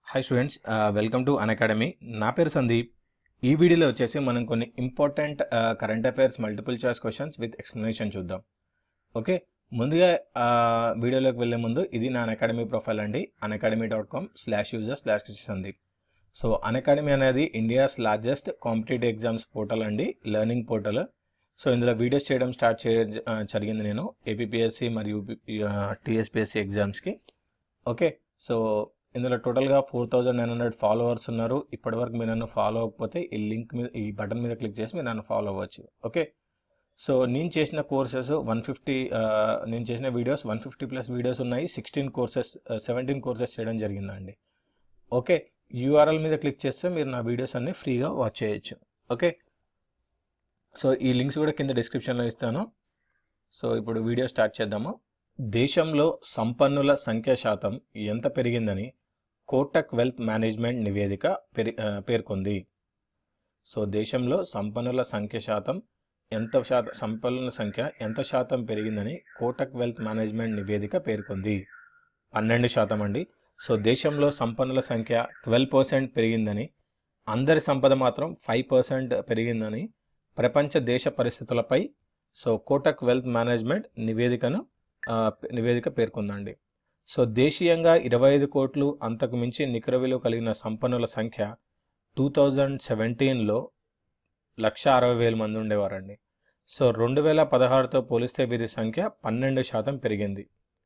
hi students welcome to Unacademy నా పేరు సందీప్ ఈ వీడియోలో వచ్చేసి మనం కొన్ని important current affairs multiple choice questions with explanation చూద్దాం ఓకే ముందుగా ఆ, వీడియోలోకి వెళ్ళే ముందు ఇది నా అకాడమీ ప్రొఫైల్ అండి Unacademy dot com slash user slash Sandeep so Unacademy అనేది India's largest competitive exams portal అండి లెర్నింగ్ పోర్టల్ సో ఇందులో వీడియోస్ చేయడం స్టార్ట్ చే ఆ, జరిగింది నేను ఏపీఎస్సి మరియు టీఎస్పిఎస్సి ఎగ్జామ్స్కి ఓకే సో ఇందులో టోటల్గా four thousand nine hundred followers ఉన్నారు ఇప్పటివరకు మీరు నన్ను ఫాలో అవ్వకపోతే ఈ లింక్ మీద ఈ బటన్ మీద క్లిక్ చేసి మీరు నన్ను ఫాలో అవ్వచ్చు ఓకే సో నేను చేసిన కోర్సెస్ వన్ ఫిఫ్టీ నేను చేసిన videos one fifty plus videos ఉన్నాయి సిక్స్టీన్ కోర్సెస్ సెవెంటీన్ కోర్సెస్ చేయడం జరిగిందండి ఓకే యూఆర్ఎల్ మీద క్లిక్ చేస్తే మీరు నా వీడియోస్ అన్ని ఫ్రీగా వాచ్ చేయొచ్చు ఓకే సో ఈ లింక్స్ కూడా కింద డిస్క్రిప్షన్లో ఇస్తాను సో ఇప్పుడు వీడియో స్టార్ట్ చేద్దాము దేశంలో సంపన్నుల సంఖ్య శాతం ఎంత పెరిగిందని కోటక్ వెల్త్ మేనేజ్మెంట్ నివేదిక పెరి ఆ, పేర్కొంది సో దేశంలో సంపన్నుల సంఖ్య శాతం ఎంత శాతం సంపన్నుల సంఖ్య ఎంత శాతం పెరిగిందని కోటక్ వెల్త్ మేనేజ్మెంట్ నివేదిక పేర్కొంది పన్నెండు శాతం అండి సో దేశంలో సంపన్నుల సంఖ్య ట్వెల్వ్ పర్సెంట్ పెరిగిందని అందరి సంపద మాత్రం ఫైవ్ పర్సెంట్ పెరిగిందని ప్రపంచ దేశ పరిస్థితులపై సో కోటక్ వెల్త్ మేనేజ్మెంట్ నివేదికను ఆ, నివేదిక పేర్కొందండి సో దేశీయంగా ఇరవై ఐదు కోట్లు అంతకు మించి నికర విలువ కలిగిన సంపన్నుల సంఖ్య టూ థౌజండ్ సెవెంటీన్లో లక్ష అరవై వేల మంది ఉండేవారండి సో రెండు వేల పదహారుతో పోలిస్తే వీరి సంఖ్య పన్నెండు శాతం పెరిగింది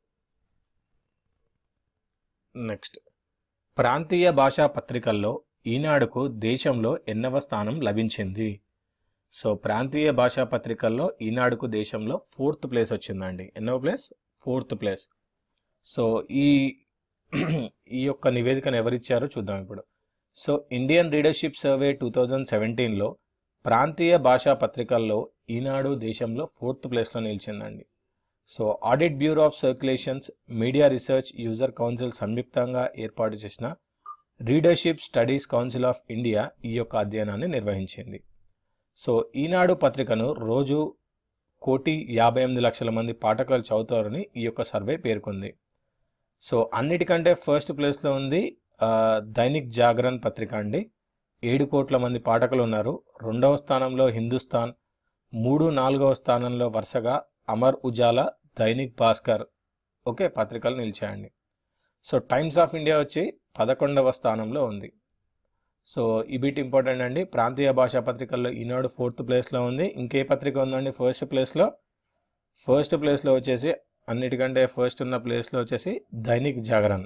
నెక్స్ట్ ప్రాంతీయ భాషా పత్రికల్లో ఈనాడుకు దేశంలో ఎన్నవ స్థానం లభించింది సో ప్రాంతీయ భాషా పత్రికల్లో ఈనాడుకు దేశంలో ఫోర్త్ ప్లేస్ వచ్చిందండి ఎన్నవ ప్లేస్ ఫోర్త్ ప్లేస్ సో ఈ ఈ యొక్క నివేదికను ఎవరిచ్చారో చూద్దాం ఇప్పుడు so Indian readership survey two thousand సెవెంటీన్లో ప్రాంతీయ భాషా పత్రికల్లో ఈనాడు దేశంలో ఫోర్త్ ప్లేస్లో నిలిచిందండి so audit bureau of circulations media research user council సంయుక్తంగా ఏర్పాటు చేసిన readership studies council of India ఈ యొక్క అధ్యయనాన్ని నిర్వహించింది సో ఈనాడు పత్రికను రోజు కోటి యాభై ఎనిమిది లక్షల మంది పాఠకులు చదువుతారని ఈ యొక్క సర్వే పేర్కొంది సో అన్నిటికంటే ఫస్ట్ ప్లేస్లో ఉంది ఆ, దైనిక్ జాగరణ్ పత్రిక అండి ఏడు కోట్ల మంది పాఠకులు ఉన్నారు రెండవ స్థానంలో హిందుస్థాన్ మూడు నాలుగవ స్థానంలో వరుసగా అమర్ ఉజాలా దైనిక్ భాస్కర్ ఓకే పత్రికలు నిలిచాయండి సో టైమ్స్ ఆఫ్ ఇండియా వచ్చి పదకొండవ స్థానంలో ఉంది సో ఈ బిట్ ఇంపార్టెంట్ అండి ప్రాంతీయ భాషా పత్రికల్లో ఈనాడు ఫోర్త్ ప్లేస్లో ఉంది ఇంకే పత్రిక ఉందండి ఫస్ట్ ప్లేస్లో ఫస్ట్ ప్లేస్లో వచ్చేసి అన్నిటికంటే ఫస్ట్ ఉన్న ప్లేస్లో వచ్చేసి దైనిక్ జాగరణ్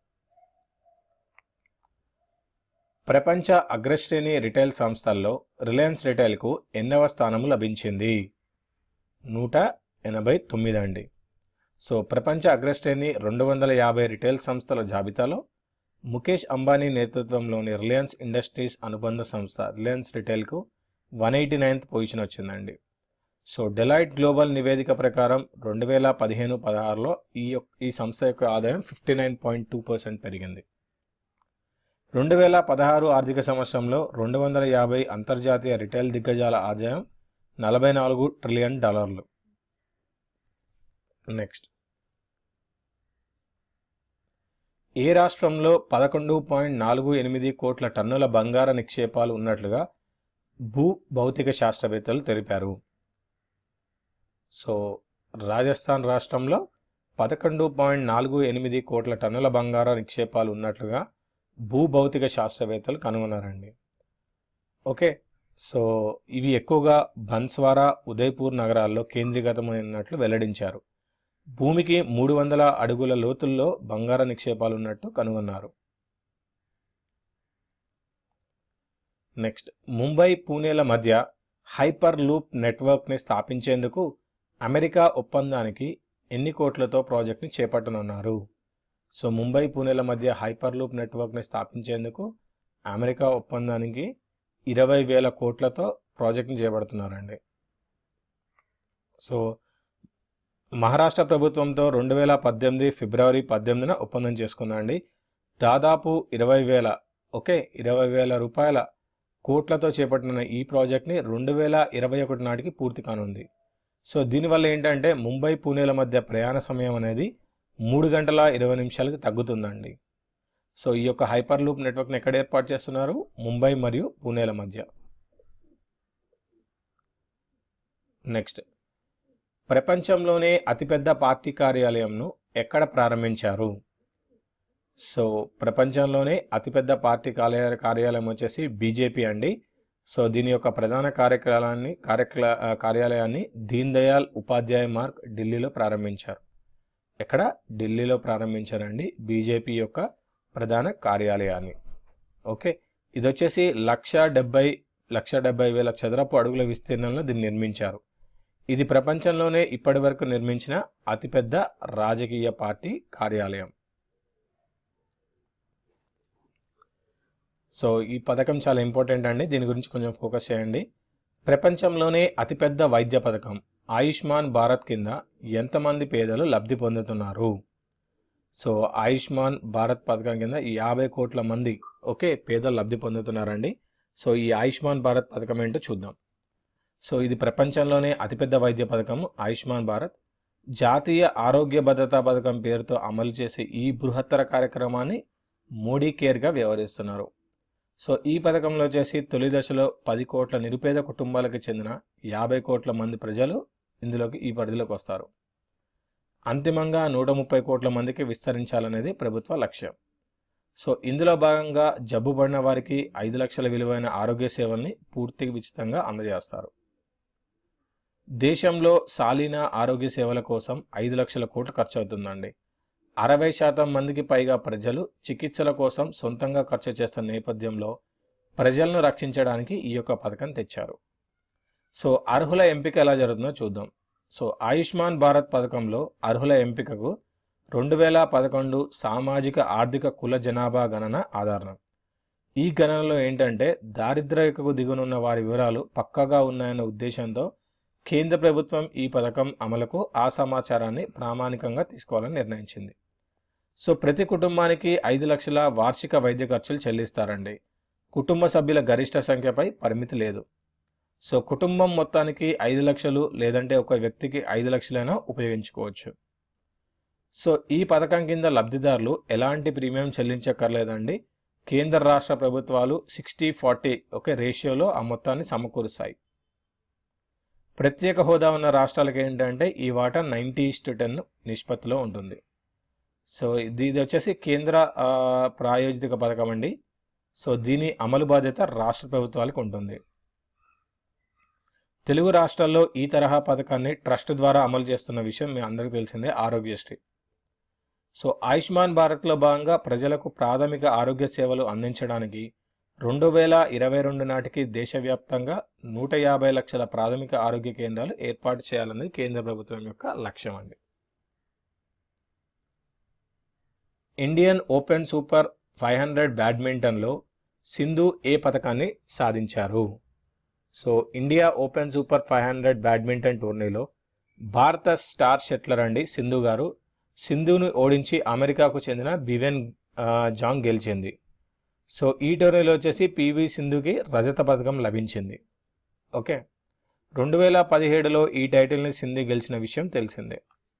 ప్రపంచ అగ్రశ్రేణి రిటైల్ సంస్థల్లో రిలయన్స్ రిటైల్కు ఎన్నవ స్థానం లభించింది నూట ఎనభై తొమ్మిది అండి సో ప్రపంచ అగ్రశ్రేణి రెండు వందల యాభై రిటైల్ సంస్థల జాబితాలో ముఖేష్ అంబానీ నేతృత్వంలోని రిలయన్స్ ఇండస్ట్రీస్ అనుబంధ సంస్థ రిలయన్స్ రిటైల్కు వన్ ఎయిటీ నైన్త్ పొజిషన్ వచ్చిందండి సో డెలైట్ గ్లోబల్ నివేదిక ప్రకారం రెండు వేల పదిహేను పదహారులో ఈ యొక్క ఈ సంస్థ యొక్క ఆదాయం fifty nine point two percent పెరిగింది రెండు వేల పదహారు ఆర్థిక సంవత్సరంలో రెండు వందల యాభై అంతర్జాతీయ రిటైల్ దిగ్గజాల ఆదాయం నలభై నాలుగు ట్రిలియన్ డాలర్లు నెక్స్ట్ ఏ రాష్ట్రంలో పదకొండు పాయింట్ నాలుగు ఎనిమిది కోట్ల టన్నుల బంగార నిక్షేపాలు ఉన్నట్లుగా భూ భౌతిక శాస్త్రవేత్తలు తెలిపారు సో రాజస్థాన్ రాష్ట్రంలో పదకొండు పాయింట్ నాలుగు ఎనిమిది కోట్ల టన్నుల బంగార నిక్షేపాలు ఉన్నట్లుగా భూభౌతిక శాస్త్రవేత్తలు కనుగొన్నారండి ఓకే సో ఇవి ఎక్కువగా బన్స్వారా ఉదయ్పూర్ నగరాల్లో కేంద్రీకృతమైనట్లు వెల్లడించారు భూమికి మూడు వందల అడుగుల లోతుల్లో బంగార నిక్షేపాలు ఉన్నట్టు కనుగొన్నారు నెక్స్ట్ ముంబై పూణేల మధ్య హైపర్ లూప్ నెట్వర్క్ని స్థాపించేందుకు అమెరికా ఒప్పందానికి ఎన్ని కోట్లతో ప్రాజెక్ట్ని చేపట్టనున్నారు సో ముంబై పూణేల మధ్య హైపర్ లూప్ నెట్వర్క్ని స్థాపించేందుకు అమెరికా ఒప్పందానికి ఇరవై వేల కోట్లతో ప్రాజెక్ట్ని చేపడుతున్నారండి సో మహారాష్ట్ర ప్రభుత్వంతో రెండు వేల పద్దెనిమిది ఫిబ్రవరి పద్దెనిమిదిన ఒప్పందం చేసుకుందండి దాదాపు ఇరవై వేల ఓకే ఇరవై వేల రూపాయల కోట్లతో చేపట్టిన ఈ ప్రాజెక్ట్ని రెండు వేల ఇరవై ఒకటి నాటికి పూర్తి కానుంది సో దీనివల్ల ఏంటంటే ముంబై పూణేల మధ్య ప్రయాణ సమయం అనేది మూడు గంటల ఇరవై నిమిషాలకు తగ్గుతుందండి సో ఈ యొక్క హైపర్ లూప్ నెట్వర్క్ని ఎక్కడ ఏర్పాటు చేస్తున్నారు ముంబై మరియు పూణేల మధ్య నెక్స్ట్ ప్రపంచంలోనే అతిపెద్ద పార్టీ కార్యాలయంను ఎక్కడ ప్రారంభించారు సో ప్రపంచంలోనే అతిపెద్ద పార్టీ కార్య కార్యాలయం వచ్చేసి బీజేపీ అండి సో దీని యొక్క ప్రధాన కార్యక్రమాన్ని కార్యక్ల కార్యాలయాన్ని దీన్ దయాల్ ఉపాధ్యాయ మార్గ్ ఢిల్లీలో ప్రారంభించారు ఎక్కడ ఢిల్లీలో ప్రారంభించారండి బీజేపీ యొక్క ప్రధాన కార్యాలయాన్ని ఓకే ఇది వచ్చేసి లక్ష డెబ్బై లక్ష డెబ్బై వేల చదరపు అడుగుల విస్తీర్ణంలో దీన్ని నిర్మించారు ఇది ప్రపంచంలోనే ఇప్పటి వరకు నిర్మించిన అతిపెద్ద రాజకీయ పార్టీ కార్యాలయం సో ఈ పథకం చాలా ఇంపార్టెంట్ అండి దీని గురించి కొంచెం ఫోకస్ చేయండి ప్రపంచంలోనే అతిపెద్ద వైద్య పథకం ఆయుష్మాన్ భారత్ కింద ఎంతమంది పేదలు లబ్ధి పొందుతున్నారు సో ఆయుష్మాన్ భారత్ పథకం కింద యాభై కోట్ల మంది ఓకే పేదలు లబ్ధి పొందుతున్నారండి సో ఈ ఆయుష్మాన్ భారత్ పథకం ఏంటో చూద్దాం సో ఇది ప్రపంచంలోనే అతిపెద్ద వైద్య పథకం ఆయుష్మాన్ భారత్ జాతీయ ఆరోగ్య భద్రతా పథకం పేరుతో అమలు చేసే ఈ బృహత్తర కార్యక్రమాన్ని మోడీ కేర్గా వ్యవహరిస్తున్నారు సో ఈ పథకంలో వచ్చేసి తొలి దశలో పది కోట్ల నిరుపేద కుటుంబాలకు చెందిన యాభై కోట్ల మంది ప్రజలు ఇందులోకి ఈ పరిధిలోకి వస్తారు అంతిమంగా నూట ముప్పై కోట్ల మందికి విస్తరించాలనేది ప్రభుత్వ లక్ష్యం సో ఇందులో భాగంగా జబ్బు పడిన వారికి ఐదు లక్షల విలువైన ఆరోగ్య సేవల్ని పూర్తిగా ఉచితంగా అందజేస్తారు దేశంలో సాలీన ఆరోగ్య సేవల కోసం ఐదు లక్షల కోట్లు ఖర్చు అవుతుందండి అరవై శాతం మందికి పైగా ప్రజలు చికిత్సల కోసం సొంతంగా ఖర్చు చేస్తున్న నేపథ్యంలో ప్రజలను రక్షించడానికి ఈ యొక్క పథకం తెచ్చారు సో అర్హుల ఎంపిక ఎలా జరుగుతుందో చూద్దాం సో ఆయుష్మాన్ భారత్ పథకంలో అర్హుల ఎంపికకు రెండు వేల పదకొండు సామాజిక ఆర్థిక కుల జనాభా గణన ఆధారం ఈ గణనలో ఏంటంటే దారిద్ర్యకు దిగునున్న వారి వివరాలు పక్కాగా ఉన్నాయన్న ఉద్దేశంతో కేంద్ర ప్రభుత్వం ఈ పథకం అమలుకు ఆ సమాచారాన్ని ప్రామాణికంగా తీసుకోవాలని నిర్ణయించింది సో ప్రతి కుటుంబానికి ఐదు లక్షల వార్షిక వైద్య ఖర్చులు చెల్లిస్తారండి కుటుంబ సభ్యుల గరిష్ట సంఖ్యపై పరిమితి లేదు సో కుటుంబం మొత్తానికి ఐదు లక్షలు లేదంటే ఒక వ్యక్తికి ఐదు లక్షలైనా ఉపయోగించుకోవచ్చు సో ఈ పథకం కింద లబ్ధిదారులు ఎలాంటి ప్రీమియం చెల్లించక్కర్లేదండి కేంద్ర రాష్ట్ర ప్రభుత్వాలు సిక్స్టీ ఫార్టీ ఒకే రేషియోలో ఆ మొత్తాన్ని సమకూరుస్తాయి ప్రత్యేక హోదా ఉన్న రాష్ట్రాలకు ఏంటంటే ఈ వాటా నైంటీ ఇస్ట్ టెన్ నిష్పత్తిలో ఉంటుంది సో ఇది ఇది వచ్చేసి కేంద్ర ఆ, ప్రాయోజిత పథకం అండి సో దీని అమలు బాధ్యత రాష్ట్ర ప్రభుత్వాలకు ఉంటుంది తెలుగు రాష్ట్రాల్లో ఈ తరహా పథకాన్ని ట్రస్ట్ ద్వారా అమలు చేస్తున్న విషయం మీ అందరికీ తెలిసిందే ఆరోగ్యశ్రీ సో ఆయుష్మాన్ భారత్లో భాగంగా ప్రజలకు ప్రాథమిక ఆరోగ్య సేవలు అందించడానికి రెండు వేల ఇరవై రెండు నాటికి దేశవ్యాప్తంగా నూట యాభై లక్షల ప్రాథమిక ఆరోగ్య కేంద్రాలు ఏర్పాటు చేయాలన్నది కేంద్ర ప్రభుత్వం యొక్క లక్ష్యం అండి Indian open super five hundred బ్యాడ్మింటన్లో సింధు ఏ పథకాన్ని సాధించారు so India open super five hundred badminton టోర్నీలో భారత స్టార్ షెట్లర్ అండి సింధు గారు సింధును ఓడించి అమెరికాకు చెందిన బివెన్ ఆ, జాంగ్ గెలిచింది సో ఈ టోర్నీలో వచ్చేసి పివి సింధుకి రజత పథకం లభించింది ఓకే రెండు వేల పదిహేడులో ఈ టైటిల్ని సింధు గెలిచిన విషయం తెలిసిందే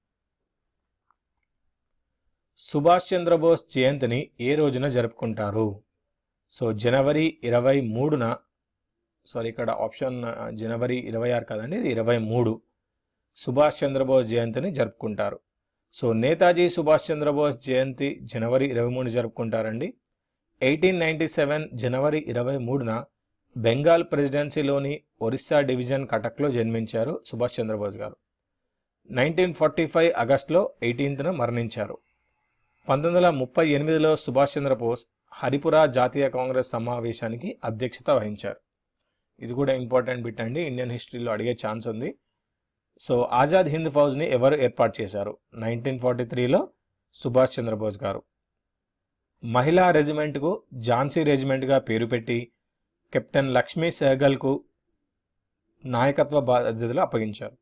సుభాష్ చంద్రబోస్ జయంతిని ఏ రోజున జరుపుకుంటారు సో జనవరి ఇరవై మూడున సారీ ఇక్కడ ఆప్షన్ ఆ, జనవరి ఇరవై ఆరు కదండి ఇది ఇరవై మూడు సుభాష్ చంద్రబోస్ జయంతిని జరుపుకుంటారు సో నేతాజీ సుభాష్ చంద్రబోస్ జయంతి జనవరి ఇరవై మూడు జరుపుకుంటారండి ఎయిటీన్ నైంటీ సెవెన్ జనవరి ఇరవై మూడున బెంగాల్ ప్రెసిడెన్సీలోని ఒరిస్సా డివిజన్ కటక్లో జన్మించారు సుభాష్ చంద్రబోస్ గారు నైన్టీన్ ఫార్టీ ఫైవ్ ఆగస్టులో ఎయిటీన్త్న మరణించారు పంతొమ్మిది వందల ముప్పై ఎనిమిదిలో సుభాష్ చంద్రబోస్ హరిపుర జాతీయ కాంగ్రెస్ సమావేశానికి అధ్యక్షత వహించారు ఇది కూడా ఇంపార్టెంట్ బిట్ అండి ఇండియన్ హిస్టరీలో అడిగే ఛాన్స్ ఉంది సో ఆజాద్ హింద్ ఫౌజ్ని ఎవరు ఏర్పాటు చేశారు నైన్టీన్ ఫార్టీ త్రీలో సుభాష్ చంద్రబోస్ గారు మహిళా రెజిమెంట్కు ఝాన్సీ రెజిమెంట్గా పేరు పెట్టి కెప్టెన్ లక్ష్మీ సెహగల్కు నాయకత్వ బాధ్యతలు అప్పగించారు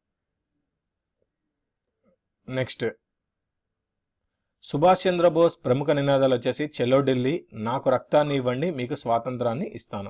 నెక్స్ట్ సుభాష్ చంద్రబోస్ ప్రముఖ నినాదాలు వచ్చేసి చెలో ఢిల్లీ నాకు రక్తాన్ని ఇవ్వండి మీకు స్వాతంత్రాన్ని ఇస్తాను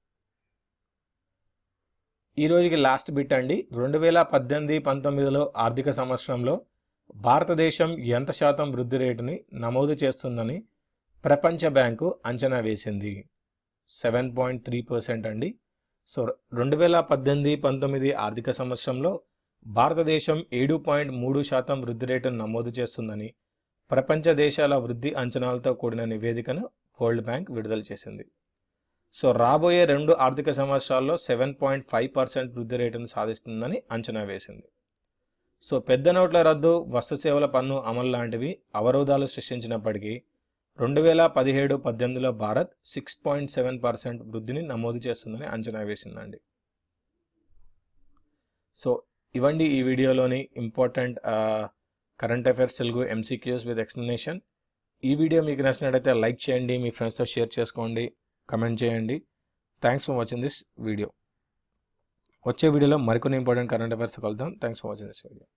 ఈ రోజుకి లాస్ట్ బిట్ అండి రెండు వేల పద్దెనిమిది పంతొమ్మిదిలో ఆర్థిక సంవత్సరంలో భారతదేశం ఎంత శాతం వృద్ధి రేటుని నమోదు చేస్తుందని ప్రపంచ బ్యాంకు అంచనా వేసింది సెవెన్ పాయింట్ త్రీ పర్సెంట్ అండి సో రెండు వేల పద్దెనిమిది పంతొమ్మిది ఆర్థిక సంవత్సరంలో భారతదేశం ఏడు పాయింట్ మూడు శాతం వృద్ధి రేటును నమోదు చేస్తుందని ప్రపంచ దేశాల వృద్ధి అంచనాలతో కూడిన నివేదికను వరల్డ్ బ్యాంక్ విడుదల చేసింది సో రాబోయే రెండు ఆర్థిక సంవత్సరాల్లో సెవెన్ పాయింట్ ఫైవ్ పర్సెంట్ వృద్ధి రేటును సాధిస్తుందని అంచనా వేసింది సో పెద్ద నోట్ల రద్దు వస్తు సేవల పన్ను అమలు లాంటివి అవరోధాలు సృష్టించినప్పటికీ రెండు వేల పదిహేడు పద్దెనిమిదిలో Bharat six point seven percent వృద్ధిని నమోదు చేస్తుందని అంచనా వేసిందండి సో ఇవండి ఈ వీడియోలోని important current affairs Telugu MCQs with explanation ఈ వీడియో మీకు నచ్చినట్లయితే లైక్ చేయండి మీ ఫ్రెండ్స్తో షేర్ చేసుకోండి కమెంట్ చేయండి thanks for watching this video వచ్చే వీడియోలో మరికొన్ని ఇంపార్టెంట్ కరెంట్ అఫైర్స్ కలుద్దాం thanks for watching this video